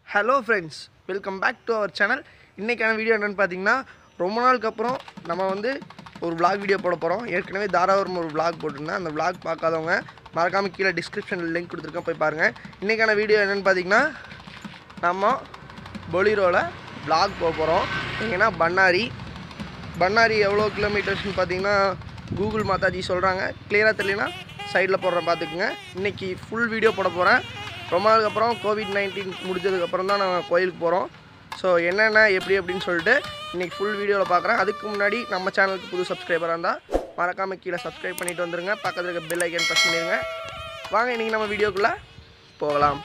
hello friends welcome back to our channel இன்றைக்கான video என்னென்னு பார்த்தீங்கன்னா ரொம்ப நாளுக்கு அப்புறம் நம்ம வந்து ஒரு vlog வீடியோ போட போகிறோம் ஏற்கனவே தாராவரம் ஒரு vlog போட்டிருந்தேன் அந்த vlog பார்க்காதவங்க மறக்காமல் கீழே டிஸ்கிரிப்ஷனில் லிங்க் கொடுத்துருக்கேன் போய் பாருங்கள் இன்றைக்கான வீடியோ என்னென்னு பார்த்தீங்கன்னா நம்ம பொலிரோவில் vlog போக போகிறோம் எங்கன்னா பண்ணாரி பண்ணாரி எவ்வளோ கிலோமீட்டர்ஸ்னு பார்த்தீங்கன்னா கூகுள் மாதாஜி சொல்கிறாங்க கிளியராக தெரியலனா சைடில் போடுறேன் பார்த்துக்குங்க இன்றைக்கி ஃபுல் வீடியோ போட போகிறேன் ரொம்ப நாளுக்கு அப்புறம் கோவிட் நைன்டீன் முடிஞ்சதுக்கப்புறம் தான் நான் கோயிலுக்கு போகிறோம் ஸோ என்னென்ன எப்படி அப்படின்னு சொல்லிட்டு இன்றைக்கி ஃபுல் வீடியோவில் பார்க்குறேன் அதுக்கு முன்னாடி நம்ம சேனலுக்கு புது சப்ஸ்கிரைபராக இருந்தால் மறக்காமல் கீழே சப்ஸ்கிரைப் பண்ணிட்டு வந்துருங்க பக்கத்தில் இருக்க பெல் ஐக்கன் ப்ரெஸ் பண்ணிடுங்க வாங்க இன்றைக்கி நம்ம வீடியோக்குள்ளே போகலாம்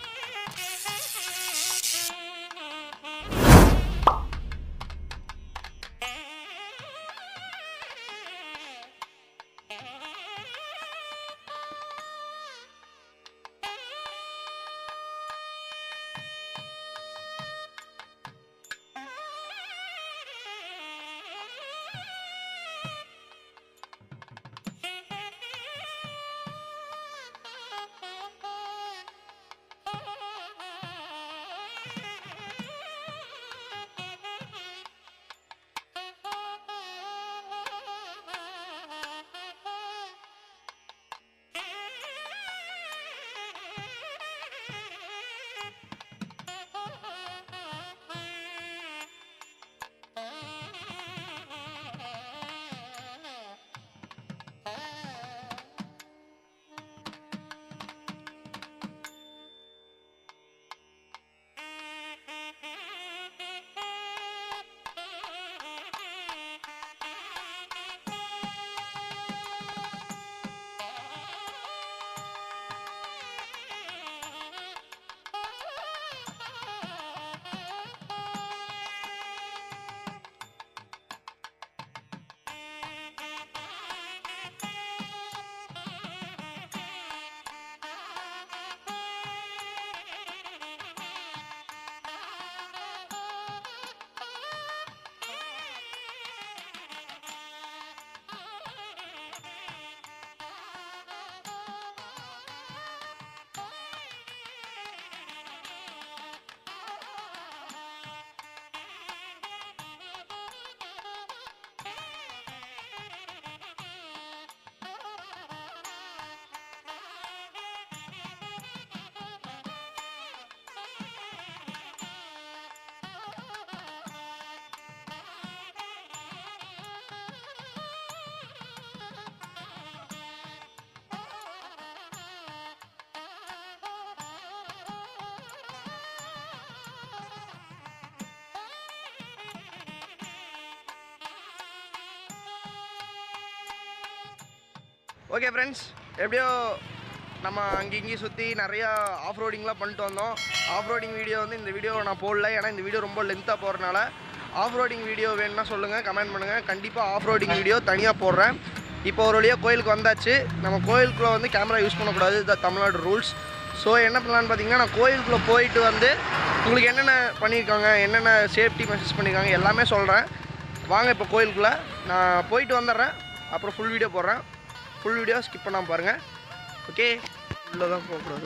ஓகே ஃப்ரெண்ட்ஸ் எப்படியோ நம்ம அங்கே இங்கேயும் சுற்றி நிறையா ஆஃப் ரோடிங்லாம் பண்ணிட்டு வந்தோம் ஆஃப் ரோடிங் வீடியோ வந்து இந்த வீடியோ நான் போடல ஏன்னா இந்த வீடியோ ரொம்ப லென்த்தாக போகிறனால ஆஃப் ரோடிங் வீடியோ வேணும்னா சொல்லுங்கள் கமெண்ட் பண்ணுங்கள் கண்டிப்பாக ஆஃப் ரோடிங் வீடியோ தனியாக போடுறேன் இப்போ ஒரு வழியாக கோயிலுக்கு வந்தாச்சு நம்ம கோயிலுக்குள்ளே வந்து கேமரா யூஸ் பண்ணக்கூடாது இது தமிழ்நாடு ரூல்ஸ் ஸோ என்ன பண்ணலான்னு பார்த்தீங்கன்னா நான் கோயிலுக்குள்ளே போயிட்டு வந்து உங்களுக்கு என்னென்ன பண்ணியிருக்காங்க என்னென்ன சேஃப்டி மெசேஜ் பண்ணியிருக்காங்க எல்லாமே சொல்கிறேன் வாங்க இப்போ கோயிலுக்குள்ளே நான் போயிட்டு வந்துடுறேன் அப்புறம் ஃபுல் வீடியோ போடுறேன் ஃபுல் வீடியோ ஸ்கிப் பண்ணாமல் பாருங்கள் ஓகே உள்ளே தான் போகக்கூடாது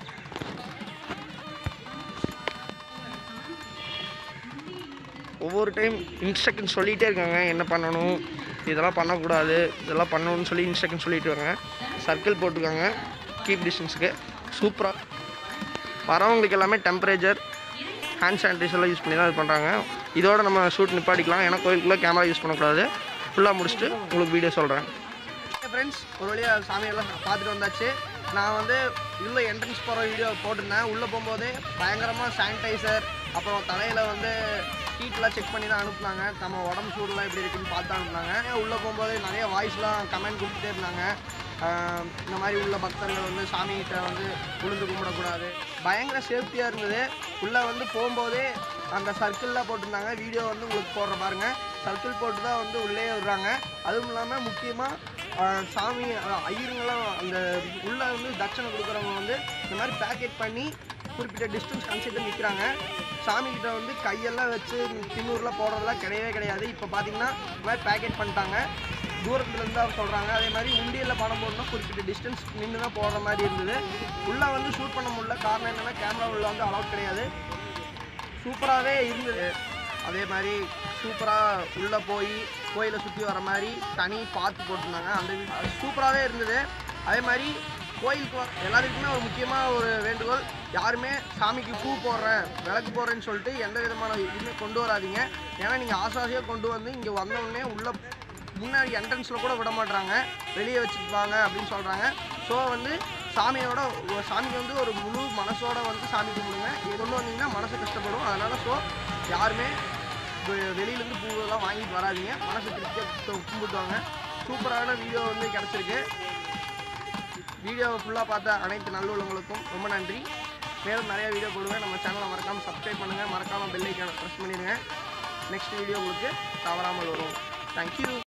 ஒவ்வொரு டைம் இன்ஸ்ட்ரக்ஷன் சொல்லிகிட்டே இருக்காங்க என்ன பண்ணணும் இதெல்லாம் பண்ணக்கூடாது இதெல்லாம் பண்ணணும்னு சொல்லி இன்ஸ்ட்ரக்ஷன் சொல்லிட்டு இருக்காங்க சர்க்கிள் போட்டிருக்காங்க கீப் டிஸ்டன்ஸுக்கு சூப்பராக வரவங்களுக்கு எல்லாமே டெம்பரேச்சர் ஹேண்ட் சானிடைசர்லாம் யூஸ் பண்ணி தான் இது பண்ணுறாங்க இதோட நம்ம ஷூட் நிப்பாட்டிக்கலாம் ஏன்னா கோயிலுக்குள்ளே கேமரா யூஸ் பண்ணக்கூடாது ஃபுல்லாக முடிச்சுட்டு உங்களுக்கு வீடியோ சொல்கிறேன் ஃப்ரெண்ட்ஸ் ஒரு வழியாக சாமியெல்லாம் பார்த்துட்டு வந்தாச்சு நான் வந்து உள்ள என்ட்ரன்ஸ் போகிற வீடியோ போட்டிருந்தேன் உள்ளே போகும்போதே பயங்கரமாக சானிடைசர் அப்புறம் தலையில் வந்து ஹீட்லாம் செக் பண்ணி தான் அனுப்புனாங்க நம்ம உடம்பு சூடுலாம் எப்படி இருக்குன்னு பார்த்து தான் அனுப்புனாங்க உள்ளே போகும்போது நிறைய வாய்ஸ்லாம் கமெண்ட் கொடுத்துட்டே இருந்தாங்க ஆஹ் இந்த மாதிரி உள்ள பக்தர்கள் வந்து சாமிகிட்ட வந்து உளுந்து கும்பிடக்கூடாது பயங்கர சேஃப்டியாக இருந்தது உள்ளே வந்து போகும்போதே அந்த சர்க்கிளில் போட்டிருந்தாங்க வீடியோ வந்து உங்களுக்கு போடுற பாருங்க சர்க்கிள் போட்டு தான் வந்து உள்ளே விடுறாங்க அதுவும் இல்லாமல் முக்கியமாக சாமி அஹ் ஐயருங்கெல்லாம் அந்த உள்ளே வந்து தட்சணை கொடுக்குறவங்க வந்து இந்த மாதிரி பேக்கெட் பண்ணி குறிப்பிட்ட டிஸ்டன்ஸ் கன்சிடர் நிற்கிறாங்க சாமி கிட்ட வந்து கையெல்லாம் வச்சு திண்ணூர்லாம் போடுறதெல்லாம் கிடையவே கிடையாது இப்போ பார்த்தீங்கன்னா இந்த மாதிரி பேக்கெட் பண்ணிட்டாங்க தூரத்துலேருந்து அவர் சொல்கிறாங்க அதே மாதிரி உண்டியலில் பணம் போடணும் குறிப்பிட்ட டிஸ்டன்ஸ் நின்று தான் போடுற மாதிரி இருந்தது உள்ளே வந்து ஷூட் பண்ண முடியல காரணம் என்னென்னா கேமரா உள்ள வந்து அலௌட் கிடையாது சூப்பராகவே இருந்தது அதே மாதிரி சூப்பராக உள்ளே போய் கோயிலை சுற்றி வர மாதிரி தனி பார்த்து போட்டிருந்தாங்க அந்த சூப்பராகவே இருந்தது அதே மாதிரி கோயிலுக்கு வர எல்லாருக்குமே ஒரு முக்கியமான ஒரு வேண்டுகோள் யாருமே சாமிக்கு பூ போடுறேன் விளக்கு போடுறேன்னு சொல்லிட்டு எந்த விதமான இதுவுமே கொண்டு வராதீங்க ஏன்னா நீங்கள் ஆசாசியாக கொண்டு வந்து இங்கே வந்தோடனே உள்ள முன்னாடி என்ட்ரன்ஸில் கூட விட மாட்றாங்க வெளியே வச்சுப்பாங்க அப்படின்னு சொல்கிறாங்க ஸோ வந்து சாமியோட ஒரு சாமிக்கு வந்து ஒரு முழு மனசோட வந்து சாமி கும்பிடுங்க இது கொண்டு வந்தீங்கன்னா மனசு கஷ்டப்படும் அதனால் ஸோ யாருமே வெ- வெளியிலேருந்து பூவெல்லாம் வாங்கிட்டு வராதீங்க மனசு திருப்தியாக கும்பிட்டு வாங்க சூப்பரான வீடியோ வந்து கிடச்சிருக்கு வீடியோவை ஃபுல்லாக பார்த்த அனைத்து நல்லுள்ளவங்களுக்கும் ரொம்ப நன்றி மேலும் நிறைய வீடியோ போடுவேன் நம்ம சேனலை மறக்காமல் சப்ஸ்கிரைப் பண்ணுங்கள் மறக்காமல் பெல் ஐக்கானை ப்ரெஸ் பண்ணிடுங்க நெக்ஸ்ட் வீடியோ உங்களுக்கு தவறாமல் வரும் தேங்க்யூ